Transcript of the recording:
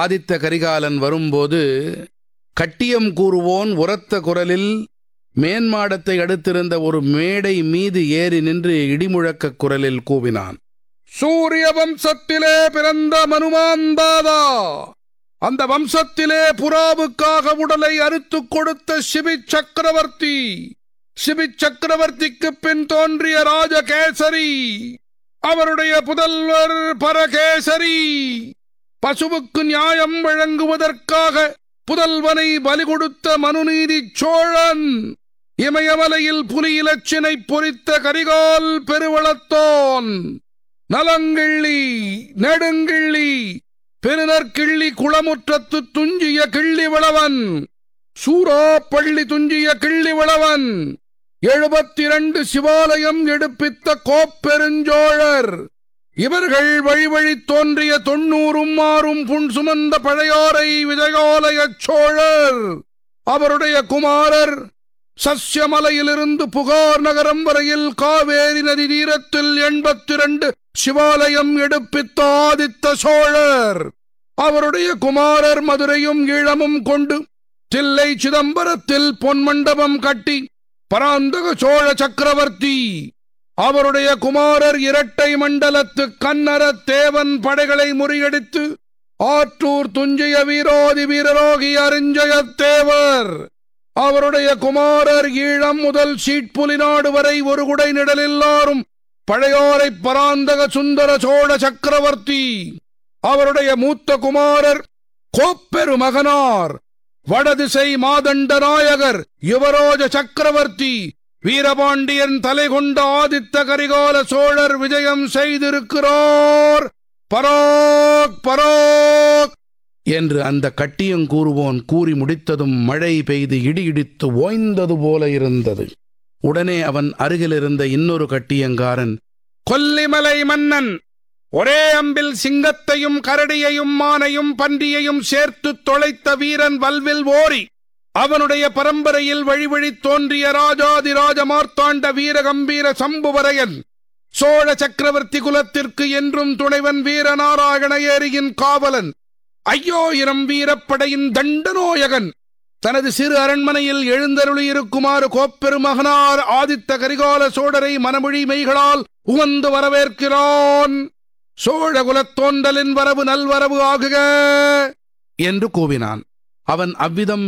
ஆதித்த கரிகாலன் வரும்போது கட்டியம் கூறுவோன் உரத்த குரலில் மேன்மாடத்தை அடுத்திருந்த ஒரு மேடை மீது ஏறி நின்று இடிமுழக்க குரலில் கூவினான் சூரிய வம்சத்திலே பிறந்த மனுமாந்தாதா அந்த வம்சத்திலே புறாவுக்காக உடலை அறுத்துக் கொடுத்த சிபி சக்கரவர்த்தி சிபி சக்கரவர்த்திக்கு பின் தோன்றிய ராஜகேசரி அவருடைய புதல்வர் பரகேசரி பசுவுக்கு நியாயம் வழங்குவதற்காக புதல்வனை பலி கொடுத்த மனுநீதி சோழன் இமயமலையில் புலி இலச்சினை பொறித்த கரிகால் பெருவளத்தோன் நலங்கிள்ளி நெடுங்கிள்ளி பெருநற்கிள்ளி குளமுற்றத்து துஞ்சிய கிள்ளி விளவன் சூறாப்பள்ளி துஞ்சிய கிள்ளி விளவன் எழுபத்தி இரண்டு சிவாலயம் எடுப்பித்த கோப்பெருஞ்சோழர் இவர்கள் வழி வழி தோன்றிய தொண்ணூறும் மாறும் புன் சுமந்த பழையோரை விஜயாலயச் சோழர் அவருடைய குமாரர் சஸ்யமலையிலிருந்து புகார் நகரம் வரையில் காவேரி நதி தீரத்தில் எண்பத்தி இரண்டு சிவாலயம் எடுப்பித்த ஆதித்த சோழர் அவருடைய குமாரர் மதுரையும் ஈழமும் கொண்டு தில்லை சிதம்பரத்தில் பொன்மண்டபம் கட்டி பராந்தக சோழ சக்கரவர்த்தி அவருடைய குமாரர் இரட்டை மண்டலத்து கன்னர தேவன் படைகளை முறியடித்து ஆற்றூர் துஞ்சிய வீரோதி வீரரோகி அரிஞ்சயத்தேவர் அவருடைய குமாரர் ஈழம் முதல் சீட்புலிநாடு வரை ஒரு குடை நிழலில்லாரும் பழையோரை பராந்தக சுந்தர சோழ சக்கரவர்த்தி அவருடைய மூத்த குமாரர் கோப்பெரு மகனார் வடதிசை மாதண்ட நாயகர் யுவரோஜ சக்கரவர்த்தி வீரபாண்டியன் தலை கொண்ட ஆதித்த கரிகால சோழர் விஜயம் செய்திருக்கிறார் பராக் பராக் என்று அந்த கட்டியம் கூறுவோன் கூறி முடித்ததும் மழை பெய்து இடி இடித்து ஓய்ந்தது போல இருந்தது உடனே அவன் அருகிலிருந்த இன்னொரு கட்டியங்காரன் கொல்லிமலை மன்னன் ஒரே அம்பில் சிங்கத்தையும் கரடியையும் மானையும் பன்றியையும் சேர்த்து தொலைத்த வீரன் வல்வில் ஓரி அவனுடைய பரம்பரையில் வழிவழி தோன்றிய ராஜாதிராஜ மார்த்தாண்ட வீரகம்பீர சம்புவரையன் சோழ சக்கரவர்த்தி குலத்திற்கு என்றும் துணைவன் வீரநாராயண ஏரியின் காவலன் ஐயோயிரம் வீரப்படையின் தண்டநோயகன் தனது சிறு அரண்மனையில் எழுந்தருளியிருக்குமாறு கோப்பெருமகனார் ஆதித்த கரிகால சோழரை மனமொழி மெய்களால் உவந்து வரவேற்கிறான் சோழ குலத்தோன்றலின் வரவு நல்வரவு ஆகுக என்று கூவினான் அவன் அவ்விதம்